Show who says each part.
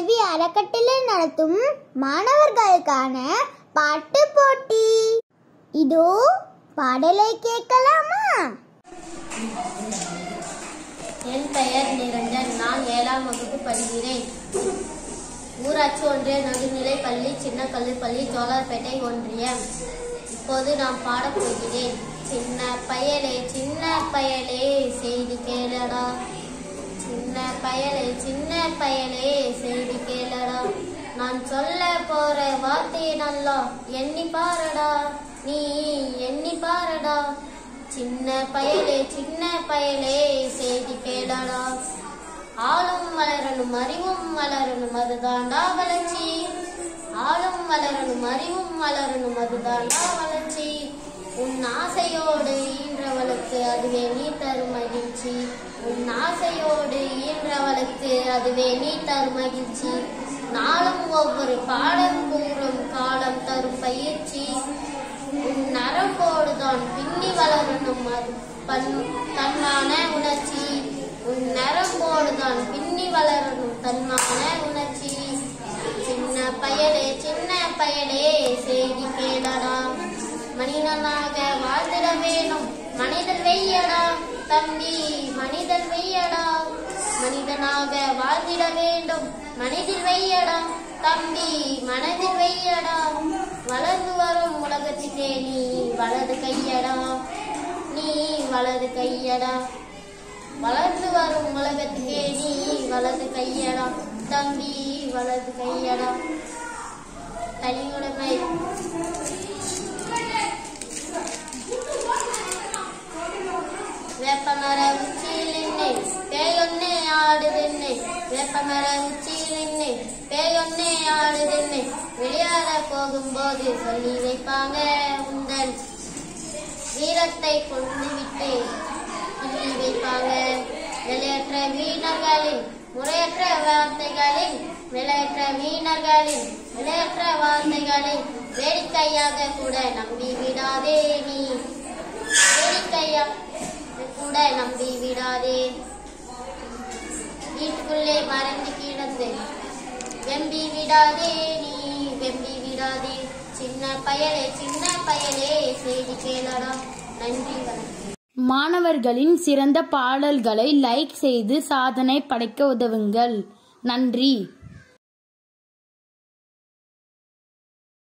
Speaker 1: கல்வி அறக்கட்டளை நடத்தும் மாணவர்களுக்கான பாட்டு போட்டி இதோ பாடலை கேட்கலாமா
Speaker 2: என் பெயர் நிரஞ்சன் நான் ஏழாம் வகுப்பு படிக்கிறேன் ஊராட்சி ஒன்றிய நடுநிலை பள்ளி சின்ன கல்விப்பள்ளி ஜோலார்பேட்டை ஒன்றியம் இப்போது நான் பாடப் போகிறேன் சின்ன பயலே சின்ன பயலே செய்தி கேளடா சின்ன பயலே சின்ன பயலே செய்தி கேளடா நான் சொல்ல போற வார்த்தையை நல்லா எண்ணி பாரடா நீ எண்ணி பாரடா சின்ன பயலே சின்ன பயலே செய்தி கேளடா ஆளும் வளரணும் அறிவும் வளரணும் அதுதான்டா வளர்ச்சி ஆளும் வளரணும் அறிவும் வளரணும் அதுதான்டா வளர்ச்சி உன் ஆசையோடு ஈன்றவளுக்கு அதுவே நீ தரும் மகிழ்ச்சி உன் ஆசையோடு ஈன்றவளுக்கு அதுவே நீ தரும் மகிழ்ச்சி நாளும் ஒவ்வொரு பாடம் கூறும் காலம் தரும் பயிற்சி உன் நரம்போடுதான் பின்னி வளரணும் அது பன் தன்மான உணர்ச்சி உன் நரம்போடுதான் பின்னி வளரணும் தன்மான உணர்ச்சி சின்ன பயலே சின்ன பயலே செய்தி கேளடா மனிதனாக வாழ்ந்திட வேணும் மனிதன் வெய்யடா தம்பி மனிதன் வெய்யடா மனிதனாக வாழ்ந்திட வேண்டும் மனிதில் வெய்யடா தம்பி மனதில் வெய்யடா வளர்ந்து வரும் உலகத்திலே நீ வலது கையடா நீ வலது கையடா வளர்ந்து வரும் உலகத்துக்கே நீ வலது கையடா தம்பி வலது கையடா தனியுடைமை வேப்பமர உச்சியில் நின்று பேயொன்னே ஆடுதுன்னு வேப்பமர உச்சியில் நின்று பேயொன்னே ஆடுதுன்னு விளையாட போகும்போது சொல்லி வைப்பாங்க உந்தன் வீரத்தை கொண்டு விட்டு சொல்லி வைப்பாங்க விளையாற்ற வீணர்களின் முறையற்ற வார்த்தைகளின் விளையாற்ற வீணர்களின் விளையாற்ற வார்த்தைகளின் வேடிக்கையாக கூட நம்பி விடாதே நீ வேடிக்கையா கூட நம்பி விடாதே வீட்டுக்குள்ளே மறைந்து கிடந்து வெம்பி விடாதே நீ வெம்பி விடாதே சின்ன பயலே சின்ன பயலே செய்தி கேளடா நன்றி வணக்கம்
Speaker 3: மாணவர்களின் சிறந்த பாடல்களை லைக் செய்து சாதனை படைக்க உதவுங்கள் நன்றி